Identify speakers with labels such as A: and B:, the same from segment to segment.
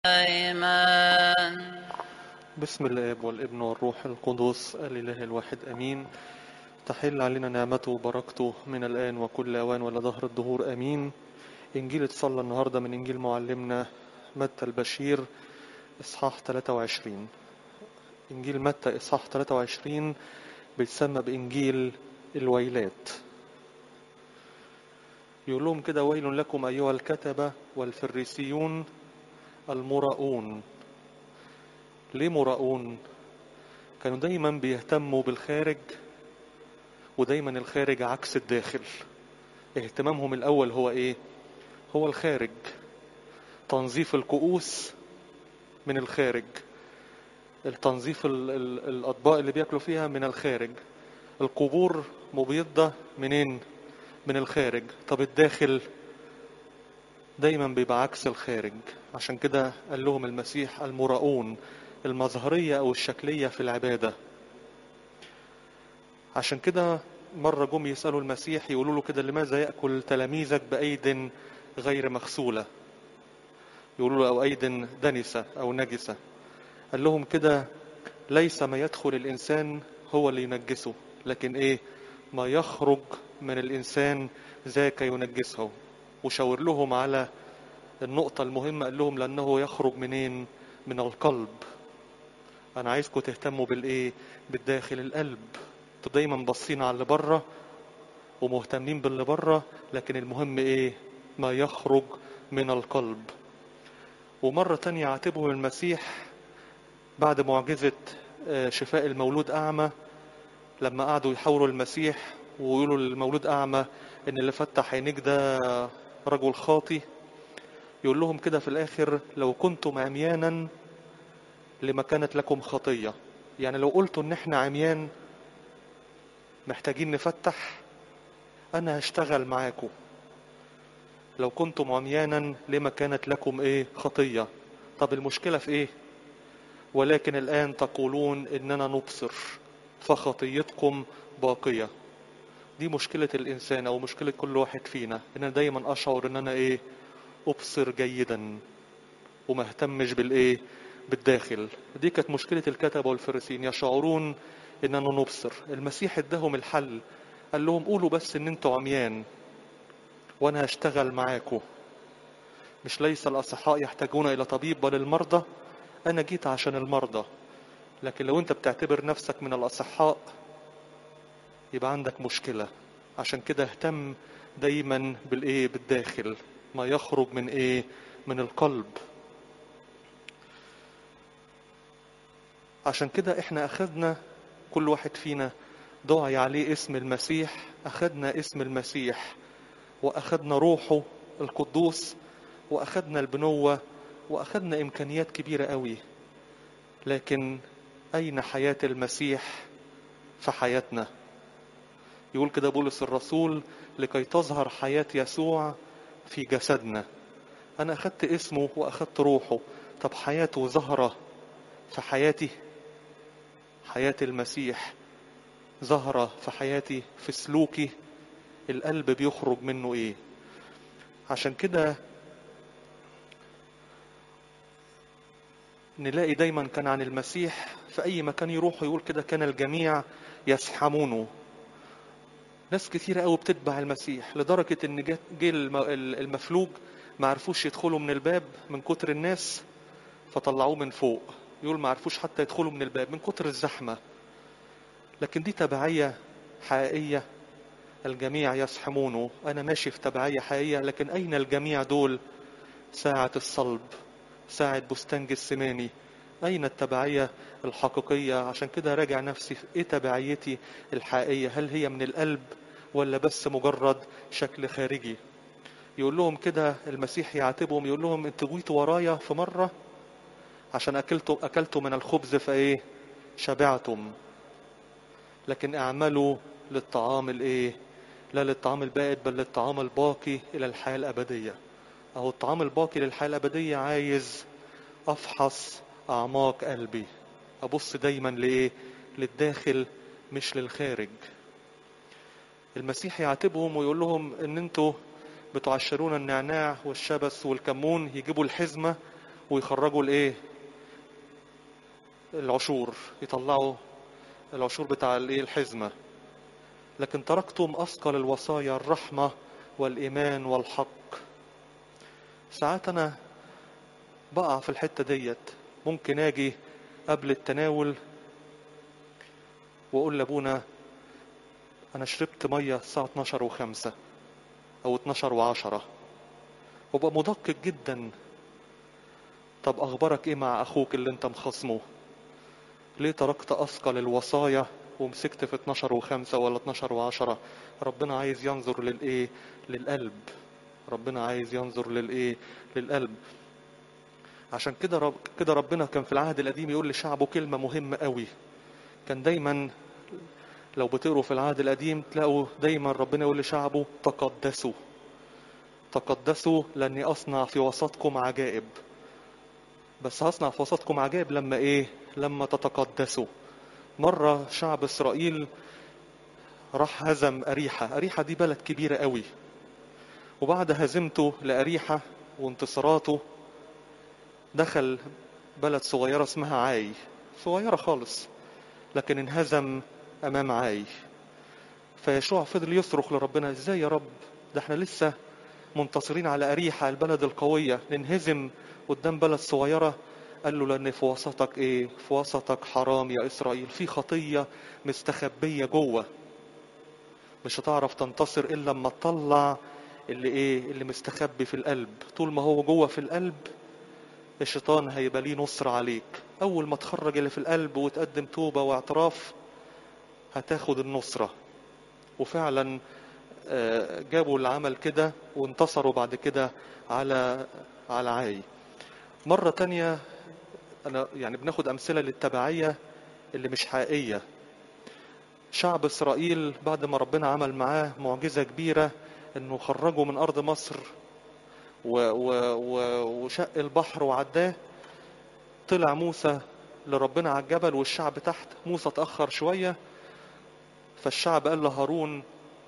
A: دائما
B: بسم الاب والابن والروح القدس الاله الواحد امين تحل علينا نعمته وبركته من الان وكل اوان ولا ظهر الدهور امين انجيل اتصلى النهارده من انجيل معلمنا متى البشير اصحاح 23 انجيل متى اصحاح 23 بيتسمى بانجيل الويلات يقول لهم كده ويل لكم ايها الكتبه والفريسيون المراؤون ليه مراؤون كانوا دايما بيهتموا بالخارج ودايما الخارج عكس الداخل اهتمامهم الاول هو ايه هو الخارج تنظيف الكؤوس من الخارج التنظيف ال- ال- الاطباق اللي بياكلوا فيها من الخارج القبور مبيضة منين من الخارج طب الداخل دايما بيبقى عكس الخارج عشان كده قال لهم المسيح المراؤون المظهرية أو الشكلية في العبادة عشان كده مرة جم يسألوا المسيح يقولوا له كده لماذا يأكل تلاميذك بأيد غير مغسولة يقولوا له أو أيد دنسة أو نجسة قال لهم كده ليس ما يدخل الإنسان هو اللي ينجسه لكن إيه ما يخرج من الإنسان ذاك ينجسه وشاور لهم على النقطة المهمة قال لهم لأنه يخرج منين من القلب أنا عايزكم تهتموا بالإيه بالداخل القلب انتوا دايما باصين على اللي بره ومهتمين باللي بره لكن المهم إيه ما يخرج من القلب ومرة تانية عاتبهم المسيح بعد معجزة آه، شفاء المولود أعمى لما قعدوا يحاوروا المسيح ويقولوا للمولود أعمى إن اللي فتح عينيك ده رجل خاطي يقول لهم كده في الآخر لو كنتم عميانا لما كانت لكم خطية يعني لو قلتوا إن إحنا عميان محتاجين نفتح أنا هشتغل معاكم لو كنتم عميانا لما كانت لكم إيه خطية طب المشكلة في إيه ولكن الآن تقولون إننا نبصر فخطيتكم باقية دي مشكلة الإنسان أو مشكلة كل واحد فينا إن أنا دايما أشعر إن أنا إيه أبصر جيدا وما اهتمش بالإيه بالداخل دي كانت مشكلة الكتبة والفريسين يشعرون إننا نبصر المسيح اداهم الحل قال لهم قولوا بس إن أنتوا عميان وأنا هشتغل معاكم مش ليس الأصحاء يحتاجون إلى طبيب بل المرضى أنا جيت عشان المرضى لكن لو أنت بتعتبر نفسك من الأصحاء يبقى عندك مشكلة عشان كده اهتم دايما بالإيه بالداخل ما يخرج من إيه من القلب عشان كده احنا أخذنا كل واحد فينا دعي عليه اسم المسيح أخذنا اسم المسيح وأخذنا روحه القدوس وأخذنا البنوة وأخذنا إمكانيات كبيرة قوي لكن أين حياة المسيح في حياتنا يقول كده بولس الرسول لكي تظهر حياة يسوع في جسدنا أنا أخذت اسمه وأخذت روحه طب حياته ظهرة في حياتي حياة المسيح ظهرة في حياتي في سلوكي القلب بيخرج منه ايه عشان كده نلاقي دايما كان عن المسيح في اي مكان يروح يقول كده كان الجميع يسحمونه ناس كتيرة قوي بتتبع المسيح لدرجة ان جه جه الم- المفلوج ما عرفوش يدخلوا من الباب من كتر الناس فطلعوه من فوق يقول ما عرفوش حتى يدخلوا من الباب من كتر الزحمة لكن دي تبعية حقيقية الجميع يصحمونه أنا ماشي في تبعية حقيقية لكن أين الجميع دول ساعة الصلب ساعة بستان جسماني أين التبعية الحقيقية عشان كده راجع نفسي في إيه تبعيتي الحقيقية هل هي من القلب ولا بس مجرد شكل خارجي يقول لهم كده المسيح يعاتبهم يقول لهم انتوا جيتوا ورايا في مرة عشان أكلتوا أكلتوا من الخبز فإيه شبعتم لكن اعملوا للطعام الايه لا للطعام البائد بل للطعام الباقي الى الحياه الابديه اهو الطعام الباقي للحياه الابديه عايز افحص اعماق قلبي ابص دايما لايه للداخل مش للخارج المسيح يعاتبهم ويقول لهم ان انتوا بتعشرون النعناع والشبس والكمون يجيبوا الحزمه ويخرجوا الايه العشور يطلعوا العشور بتاع الايه الحزمة لكن تركتم أثقل الوصايا الرحمة والإيمان والحق ساعات أنا بقع في الحتة ديت ممكن أجي قبل التناول وأقول لأبونا أنا شربت مية الساعة 12 وخمسة أو 12 وعشرة وابقى مدقق جدا طب أخبارك إيه مع أخوك اللي أنت مخصمه ليه تركت أثقل الوصايا ومسكت في 12 وخمسة ولا 12 وعشرة ربنا عايز ينظر للإيه للقلب ربنا عايز ينظر للإيه للقلب عشان كده رب كده ربنا كان في العهد القديم يقول لشعبه كلمة مهمة قوي كان دايما لو بتقروا في العهد القديم تلاقوا دايما ربنا يقول لشعبه تقدسوا تقدسوا لاني اصنع في وسطكم عجائب بس هصنع في وسطكم عجائب لما ايه لما تتقدسوا مرة شعب اسرائيل راح هزم أريحة أريحة دي بلد كبيرة قوي وبعد هزيمته لأريحة وانتصاراته دخل بلد صغيرة اسمها عاي صغيرة خالص لكن انهزم أمام عاي فيشوع فضل يصرخ لربنا ازاي يا رب ده احنا لسه منتصرين على أريحة البلد القوية ننهزم قدام بلد صغيرة قال له لأن في وسطك إيه في وسطك حرام يا إسرائيل في خطية مستخبية جوه مش هتعرف تنتصر إلا لما تطلع اللي إيه اللي مستخبي في القلب طول ما هو جوه في القلب الشيطان هيبقى ليه نصر عليك أول ما تخرج اللي في القلب وتقدم توبة واعتراف هتاخد النصرة وفعلا جابوا العمل كده وانتصروا بعد كده على على عاي مرة تانية أنا يعني بناخد أمثلة للتبعية اللي مش حقيقية شعب إسرائيل بعد ما ربنا عمل معاه معجزة كبيرة إنه خرجوا من أرض مصر و و و وشق البحر وعداه طلع موسى لربنا على الجبل والشعب تحت موسى اتأخر شوية فالشعب قال لهارون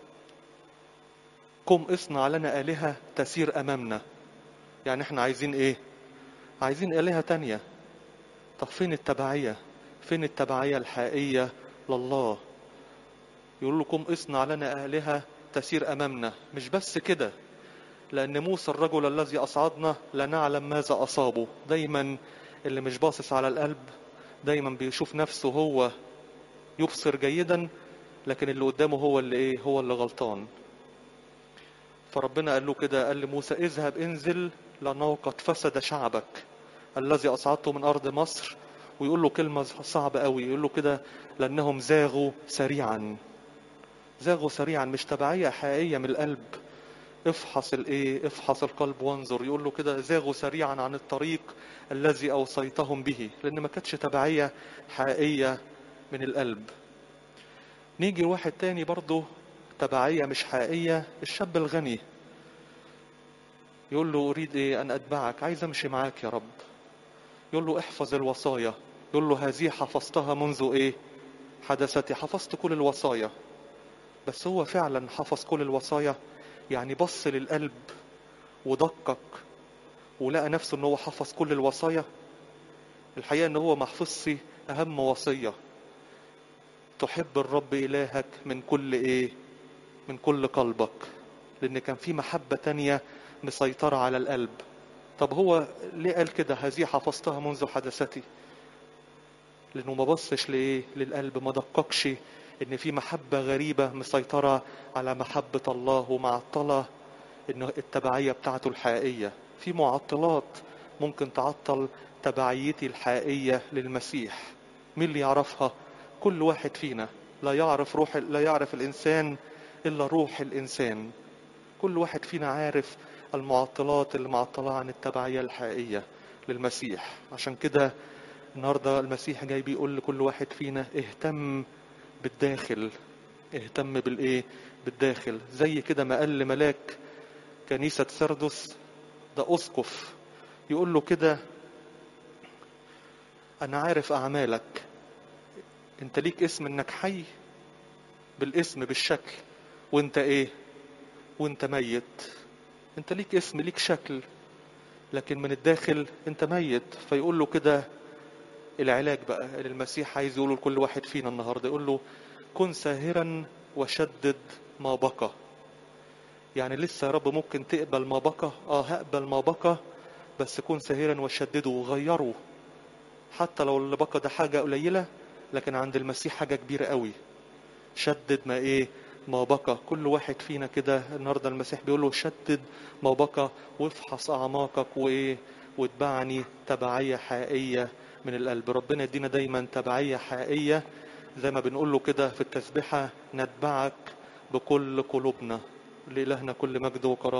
B: قم اصنع لنا آلهة تسير أمامنا يعني احنا عايزين ايه عايزين آلهة تانية طب فين التبعية فين التبعية الحقيقية لله يقول لكم اصنع لنا آلهة تسير أمامنا مش بس كده لأن موسى الرجل الذي أصعدنا لا نعلم ماذا أصابه دايما اللي مش باصص على القلب دايما بيشوف نفسه هو يبصر جيدا لكن اللي قدامه هو اللي ايه هو اللي غلطان فربنا قال له كده قال لموسى اذهب انزل لأنه قد فسد شعبك الذي أصعدته من أرض مصر ويقول له كلمة صعبة قوي يقول له كده لأنهم زاغوا سريعا زاغوا سريعا مش تبعية حقيقية من القلب افحص الايه افحص القلب وانظر يقول له كده زاغوا سريعا عن الطريق الذي اوصيتهم به لان ما كانتش تبعيه حقيقيه من القلب نيجي واحد تاني برضه تبعيه مش حقيقيه الشاب الغني يقول له اريد ايه ان اتبعك عايز امشي معاك يا رب يقول له احفظ الوصايا يقول له هذه حفظتها منذ ايه حدثتي حفظت كل الوصايا بس هو فعلا حفظ كل الوصايا يعني بص للقلب ودقق ولقى نفسه ان هو حفظ كل الوصايا الحقيقه ان هو ما حفظش اهم وصيه تحب الرب الهك من كل ايه من كل قلبك لان كان في محبه تانية مسيطره على القلب طب هو ليه قال كده هذه حفظتها منذ حدثتي لانه ما بصش لايه للقلب ما دققش ان في محبة غريبة مسيطرة على محبة الله ومعطلة ان التبعية بتاعته الحقيقية في معطلات ممكن تعطل تبعيتي الحقيقية للمسيح مين اللي يعرفها كل واحد فينا لا يعرف روح لا يعرف الانسان الا روح الانسان كل واحد فينا عارف المعطلات اللي معطلة عن التبعية الحقيقية للمسيح عشان كده النهاردة المسيح جاي بيقول لكل واحد فينا اهتم بالداخل اهتم بالايه بالداخل زي كده ما قال لملاك كنيسة سردس ده أسقف يقول له كده أنا عارف أعمالك أنت ليك اسم إنك حي بالاسم بالشكل وأنت إيه وأنت ميت أنت ليك اسم ليك شكل لكن من الداخل انت ميت فيقول له كده العلاج بقى اللي المسيح عايز يقوله لكل واحد فينا النهارده يقول له كن ساهرا وشدد ما بقى يعني لسه يا رب ممكن تقبل ما بقى اه هقبل ما بقى بس كن ساهرا وشدده وغيره حتى لو اللي بقى ده حاجة قليلة لكن عند المسيح حاجة كبيرة قوي شدد ما ايه ما بقى كل واحد فينا كده النهارده المسيح بيقول له شدد ما بقى وافحص اعماقك وايه واتبعني تبعية حقيقية من القلب ربنا يدينا دايما تبعية حقيقية زي ما بنقول له كده في التسبيحة نتبعك بكل قلوبنا لإلهنا كل مجد وكرامة